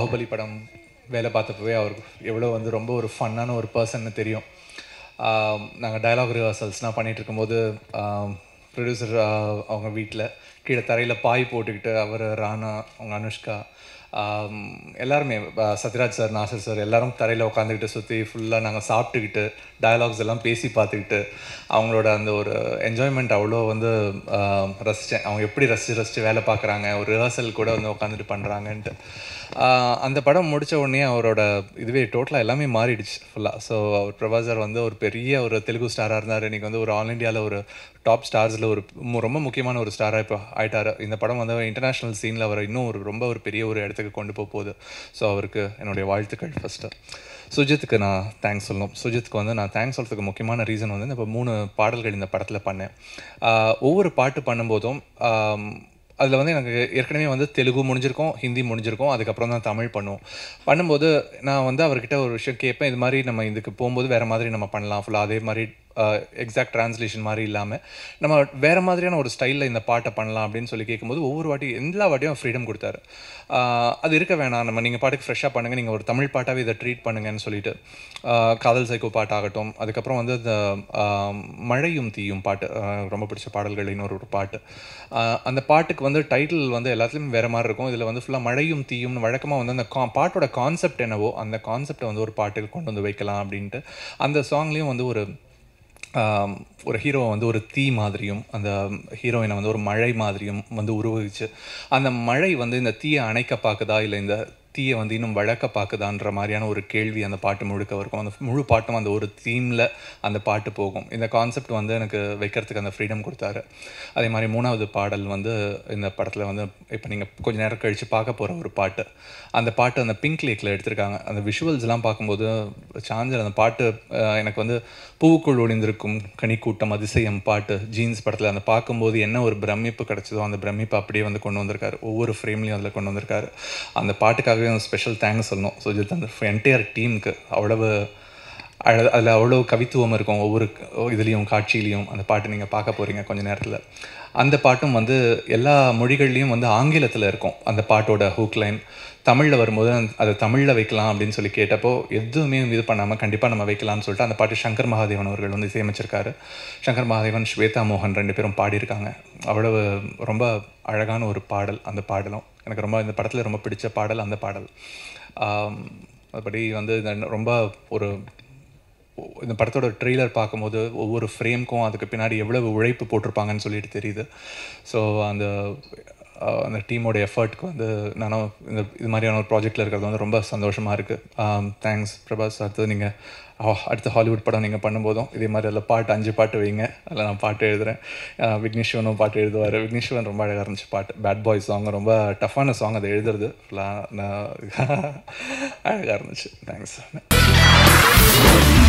பாகுபலி படம் வேலை பார்த்தப்பவே அவருக்கு எவ்வளோ வந்து ரொம்ப ஒரு ஃபன்னான ஒரு பர்சன்னு தெரியும் நாங்கள் டயலாக் ரிஹர்சல்ஸ்லாம் பண்ணிகிட்டு இருக்கும்போது ப்ரொடியூசர் அவங்க வீட்டில் கீழே தரையில் பாய் போட்டுக்கிட்டு அவர் ராணா அவங்க அனுஷ்கா ஆம், எல்லாருமே அஹ், சத்யராஜ் சார் நாசர் சார் எல்லாரும் தரையில் உட்காந்துக்கிட்டு சுற்றி ஃபுல்லாக நாங்கள் சாப்பிட்டுக்கிட்டு டயலாக்ஸ் எல்லாம் பேசி பார்த்துக்கிட்டு அவங்களோட அந்த ஒரு என்ஜாய்மெண்ட் அவ்வளோ வந்து ஆஹ், ரசித்தேன் அவங்க எப்படி ரசித்து ரசித்து வேலை பார்க்குறாங்க ஒரு ரிஹர்சல் கூட வந்து உட்காந்துட்டு பண்ணுறாங்கன்ட்டு ஆஹ், அந்த படம் முடித்த உடனே அவரோட இதுவே டோட்டலாக எல்லாமே மாறிடுச்சு ஃபுல்லாக ஸோ அவர் பிரபாசர் வந்து ஒரு பெரிய ஒரு தெலுங்கு ஸ்டாராக இருந்தார் இன்றைக்கி வந்து ஒரு ஆல் இண்டியாவில் ஒரு டாப் ஸ்டார்ஸில் ஒரு மு- ரொம்ப முக்கியமான ஒரு ஸ்டாராக இப்போ ஆயிட்டாரு இந்த படம் வந்து இன்டர்நேஷ்னல் சீனில் அவர் இன்னும் ஒரு ரொம்ப ஒரு பெரிய ஒரு இடத்துக்கு கொண்டு போக போகுது ஸோ அவருக்கு என்னுடைய வாழ்த்துக்கள் ஃபஸ்ட்டு சுஜித்துக்கு நான் தேங்க்ஸ் சொல்லணும் சுஜித்துக்கு வந்து நான் தேங்க்ஸ் சொல்கிறதுக்கு முக்கியமான ரீசன் வந்து இப்போ மூணு பாடல்கள் இந்த படத்தில் பண்ணேன் ஆஹ் ஒவ்வொரு பாட்டு பண்ணும்போதும் அதில் வந்து எனக்கு ஏற்கனவே வந்து தெலுங்கு முடிஞ்சிருக்கும் ஹிந்தி முடிஞ்சிருக்கும் அதுக்கப்புறம் தான் தமிழ் பண்ணுவோம் பண்ணும்போது நான் வந்து அவர்கிட்ட ஒரு விஷயம் கேட்பேன் இது மாதிரி நம்ம இதுக்கு போகும்போது வேறு மாதிரி நம்ம பண்ணலாம் ஃபுல்லாக அதே மாதிரி எக்ஸாக்ட் ட்ரான்ஸ்லேஷன் மாதிரி இல்லாமல் நம்ம வேறு மாதிரியான ஒரு ஸ்டைலில் இந்த பாட்டை பண்ணலாம் அப்படின்னு சொல்லி கேட்கும்போது ஒவ்வொரு வாட்டி எல்லா வாட்டியும் ஃப்ரீடம் கொடுத்தாரு ஆஹ் அது இருக்க வேணாம் நம்ம நீங்கள் பாட்டுக்கு ஃப்ரெஷ்ஷாக பண்ணுங்கள் நீங்கள் ஒரு தமிழ் பாட்டாகவே இதை ட்ரீட் பண்ணுங்கன்னு சொல்லிட்டு ஆஹ் காதல் சைக்கோ பாட்டாகட்டும் அதுக்கப்புறம் வந்து இந்த ஆஹ் மழையும் தீயும் பாட்டு ஆஹ் ரொம்ப பிடிச்ச பாடல்கள் இன்னொரு ஒரு பாட்டு ஆஹ் அந்த பாட்டுக்கு வந்து டைட்டில் வந்து எல்லாத்துலேயும் வேறு மாதிரி இருக்கும் இதில் வந்து ஃபுல்லாக மழையும் தீயும்னு வழக்கமாக வந்து அந்த கா பாட்டோட கான்செப்ட் என்னவோ அந்த கான்செப்டை வந்து ஒரு பாட்டுக்கு கொண்டு வந்து வைக்கலாம் அப்படின்ட்டு அந்த சாங்லேயும் வந்து ஒரு ஆம், ஒரு ஹீரோவை வந்து ஒரு தீ மாதிரியும் அந்த ஹீரோயினை வந்து ஒரு மழை மாதிரியும் வந்து உருவகிச்சு அந்த மழை வந்து இந்த தீயை அணைக்க பார்க்குதா இல்லை இந்த தீயை வந்து இன்னும் வளர்க்க பார்க்குதான்ற மாதிரியான ஒரு கேள்வி அந்த பாட்டு முழுக்க இருக்கும் அந்த முழு பாட்டும் அந்த ஒரு தீமில் அந்த பாட்டு போகும் இந்த கான்செப்ட் வந்து எனக்கு வைக்கிறதுக்கு அந்த ஃப்ரீடம் கொடுத்தாரு அதே மாதிரி மூணாவது பாடல் வந்து இந்த படத்தில் வந்து இப்போ நீங்கள் கொஞ்ச நேரம் கழித்து பார்க்க போகிற ஒரு பாட்டு அந்த பாட்டு அந்த பிங்க் லேக்கில் எடுத்திருக்காங்க அந்த விஷுவல்ஸ்லாம் பார்க்கும்போது சாஞ்சர் அந்த பாட்டு அஹ், எனக்கு வந்து பூவுக்குள் ஒளிந்திருக்கும் கனிக்கூட்டம் அதிசயம் பாட்டு ஜீன்ஸ் படத்தில் அந்த பார்க்கும்போது என்ன ஒரு பிரமிப்பு கிடைச்சதோ அந்த பிரமிப்பு அப்படியே வந்து கொண்டு வந்திருக்காரு ஒவ்வொரு ஃப்ரேம்லையும் அதில் கொண்டு வந்திருக்காரு அந்த பாட்டுக்காகவே ஸ்பெஷல் தேங்க்ஸ் சொல்லணும் சுஜித் அந்த என்டையர் டீமுக்கு அவ்வளவு அழ அதில் அவ்வளோ கவித்துவம் இருக்கும் ஒவ்வொரு இதுலேயும் காட்சியிலையும் அந்த பாட்டு நீங்கள் பார்க்க போகிறீங்க கொஞ்ச நேரத்தில் அந்த பாட்டும் வந்து எல்லா மொழிகள்லேயும் வந்து ஆங்கிலத்தில் இருக்கும் அந்த பாட்டோட ஹூக் லைன் தமிழில் வரும்போது அந்த- அதை தமிழில் வைக்கலாம் அப்படின்னு சொல்லி கேட்டப்போ எதுவுமே இது பண்ணாமல் கண்டிப்பாக நம்ம வைக்கலாம்னு சொல்லிட்டு அந்த பாட்டு சங்கர் மகாதேவன் அவர்கள் வந்து இசையமைச்சிருக்காரு சங்கர் மகாதேவன் ஸ்வேதா மோகன் ரெண்டு பேரும் பாடியிருக்காங்க அவ்வளவு ரொம்ப அழகான ஒரு பாடல் அந்த பாடலும் எனக்கு ரொம்ப இந்த படத்தில் ரொம்ப பிடிச்ச பாடல் அந்த பாடல் ஆம், மற்றபடி வந்து இந்த ரொம்ப ஒரு இந்த படத்தோட ட்ரெய்லர் பார்க்கும்போது ஒவ்வொரு ஃப்ரேம்க்கும் அதுக்கு பின்னாடி எவ்வளவு உழைப்பு போட்டிருப்பாங்கன்னு சொல்லிட்டு தெரியுது ஸோ அந்த அஹ், அந்த டீமோட எஃபர்ட்க்கு வந்து நானும் இந்த இது மாதிரியான ஒரு ப்ராஜெக்டில் இருக்கிறது வந்து ரொம்ப சந்தோஷமாக இருக்குது தேங்க்ஸ் பிரபாஸ் அடுத்தது நீங்கள் அடுத்த ஹாலிவுட் படம் நீங்கள் பண்ணும்போதும் இதே மாதிரி அதில் பாட்டு அஞ்சு பாட்டு வைங்க அதில் நான் பாட்டு எழுதுகிறேன் விக்னேஷ்வனும் பாட்டு எழுதுவார் விக்னேஷ்வன் ரொம்ப அழகாக இருந்துச்சு பாட்டு பேட் பாய் சாங் ரொம்ப டஃப்பான சாங் அதை எழுதுறது ஃபுல்லாக நான் அழகாக இருந்துச்சு தேங்க்ஸ்